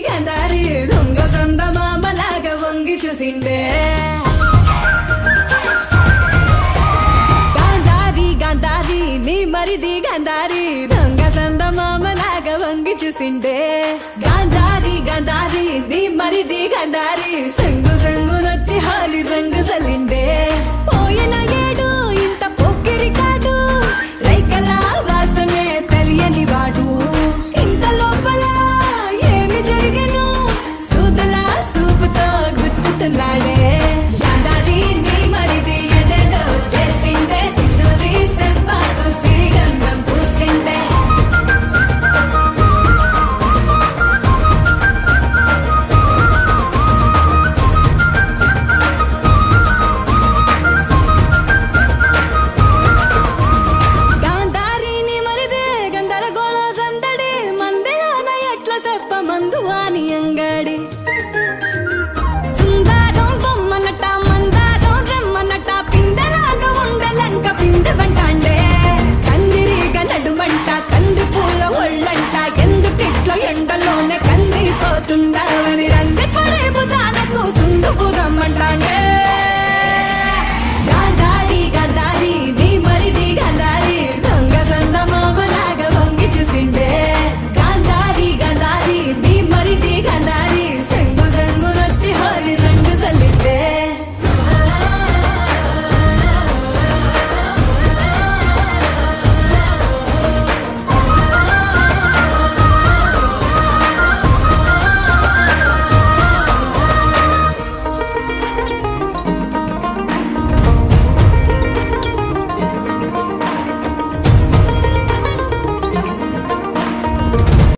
గంధారి దొంగ సొంద మామలాగా వంగి చూసిండే గాంధారి గాంధారి నీ మరిది గాంధారి దొంగ సంద మామలాగా వంగి చూసిండే గాంధారి గాంధారి నీ మరిది గాంధారి సంగు సంగు నొచ్చి హాలి రంగు సలిండే పోయిన ఏడు ఇంత పొక్కిరి కాదు రైకల వాసనే తెలియని వాడు ఇంత లోపల ఏమి జరిగను సూదల సూపుతో గుచ్చుతున్నాడే గాంధారి నీ మరిది ఎదగో చేసిందే సిద్ధురి సెంపాకు సిరిగంధం పూసిందే గాంధారిని మరిదే గందరగోళ సందడి మందిరాన ఎట్ల చెప్ప మందు అని అంగడి సుందరం బొమ్మనట మందారం రెమ్మనట పిందలాగా ఉండలంక పిండి వంటాండే కందిరిగా నడుమంట కంది పూల ఒళ్ళంట ఎందుకిట్ల ఎండలోనే కందిపోతుందావని రంది పడే బుధానకు సుందుపురమ్మంటాండే